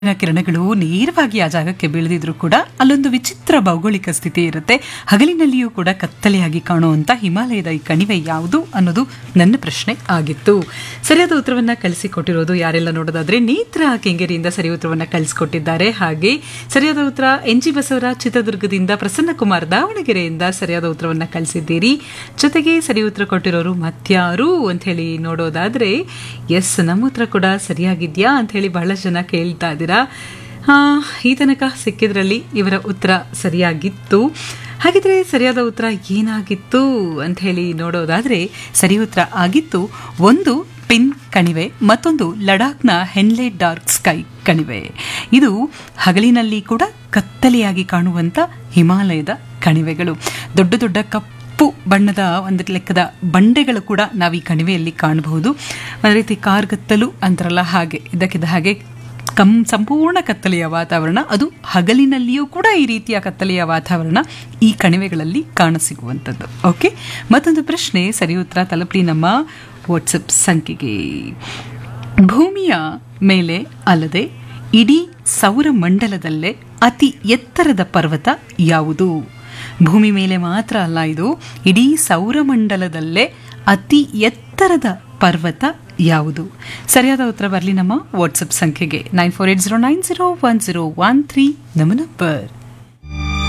ಕಿರಣಗಳು ನೇರವಾಗಿ ಆ ಜಾಗಕ್ಕೆ ಬೀಳದಿದ್ರು ಕೂಡ ಅಲ್ಲೊಂದು ವಿಚಿತ್ರ ಭೌಗೋಳಿಕ ಸ್ಥಿತಿ ಇರುತ್ತೆ ಹಗಲಿನಲ್ಲಿಯೂ ಕೂಡ ಕತ್ತಲೆಯಾಗಿ ಕಾಣುವಂತ ಹಿಮಾಲಯದ ಈ ಕಣಿವೆ ಯಾವುದು ಅನ್ನೋದು ನನ್ನ ಪ್ರಶ್ನೆ ಆಗಿತ್ತು ಸರಿಯಾದ ಉತ್ತರವನ್ನ ಕಳಿಸಿಕೊಟ್ಟಿರೋದು ಯಾರೆಲ್ಲ ನೋಡೋದಾದ್ರೆ ನೇತ್ರ ಕೆಂಗೇರಿಯಿಂದ ಸರಿ ಉತ್ತರವನ್ನ ಕಳಿಸಿಕೊಟ್ಟಿದ್ದಾರೆ ಹಾಗೆ ಸರಿಯಾದ ಉತ್ತರ ಎನ್ ಜಿ ಬಸವರಾಜ್ ಚಿತ್ರದುರ್ಗದಿಂದ ಪ್ರಸನ್ನ ಕುಮಾರ್ ದಾವಣಗೆರೆಯಿಂದ ಸರಿಯಾದ ಉತ್ತರವನ್ನ ಕಳಿಸಿದ್ದೀರಿ ಜೊತೆಗೆ ಸರಿ ಉತ್ತರ ಕೊಟ್ಟಿರೋರು ಮತ್ಯಾರು ಅಂತ ಹೇಳಿ ನೋಡೋದಾದ್ರೆ ಎಸ್ ನಮ್ಮ ಉತ್ತರ ಕೂಡ ಸರಿಯಾಗಿದ್ಯಾ ಅಂತ ಹೇಳಿ ಬಹಳಷ್ಟು ಜನ ಕೇಳ್ತಾ ಇದ್ದೀರಾ ಆ, ಈ ತನಕ ಸಿಕ್ಕಿದ್ರಲ್ಲಿ ಇವರ ಉತ್ತರ ಸರಿಯಾಗಿತ್ತು ಹಾಗಿದ್ರೆ ಸರಿಯಾದ ಉತ್ತರ ಏನಾಗಿತ್ತು ಅಂತ ಹೇಳಿ ನೋಡೋದಾದ್ರೆ ಸರಿ ಉತ್ತರ ಆಗಿತ್ತು ಒಂದು ಪಿನ್ ಕಣಿವೆ ಮತ್ತೊಂದು ಲಡಾಖ್ನ ಹೆನ್ಲೆ ಡಾರ್ಕ್ ಸ್ಕೈ ಕಣಿವೆ ಇದು ಹಗಲಿನಲ್ಲಿ ಕೂಡ ಕತ್ತಲೆಯಾಗಿ ಕಾಣುವಂತ ಹಿಮಾಲಯದ ಕಣಿವೆಗಳು ದೊಡ್ಡ ದೊಡ್ಡ ಕಪ್ಪು ಬಣ್ಣದ ಒಂದು ಲೆಕ್ಕದ ಬಂಡೆಗಳು ಕೂಡ ನಾವು ಈ ಕಣಿವೆಯಲ್ಲಿ ಕಾಣಬಹುದು ಒಂದು ರೀತಿ ಕಾರ್ಗತ್ತಲು ಅಂತಾರಲ್ಲ ಹಾಗೆ ಇದಕ್ಕಿದ್ದ ಹಾಗೆ ಕಂ ಸಂಪೂರ್ಣ ಕತ್ತಲೆಯ ವಾತಾವರಣ ಅದು ಹಗಲಿನಲ್ಲಿಯೂ ಕೂಡ ಈ ರೀತಿಯ ಕತ್ತಲೆಯ ವಾತಾವರಣ ಈ ಕಣಿವೆಗಳಲ್ಲಿ ಕಾಣಸಿಗುವಂಥದ್ದು ಓಕೆ ಮತ್ತೊಂದು ಪ್ರಶ್ನೆ ಸರಿ ಉತ್ತರ ತಲುಪಲಿ ನಮ್ಮ ವಾಟ್ಸಪ್ ಸಂಖ್ಯೆಗೆ ಭೂಮಿಯ ಮೇಲೆ ಅಲ್ಲದೆ ಇಡೀ ಸೌರಮಂಡಲದಲ್ಲೇ ಅತಿ ಎತ್ತರದ ಪರ್ವತ ಯಾವುದು ಭೂಮಿ ಮೇಲೆ ಮಾತ್ರ ಅಲ್ಲ ಇದು ಇಡೀ ಸೌರಮಂಡಲದಲ್ಲೇ ಅತಿ ಎತ್ತರದ ಪರ್ವತ ಯಾವುದು ಸರಿಯಾದ ಉತ್ತರ ಬರಲಿ ನಮ್ಮ ವಾಟ್ಸಪ್ ಸಂಖ್ಯೆಗೆ nine four eight zero nine zero one zero one three ನಮ್ಮ ನಂಬರ್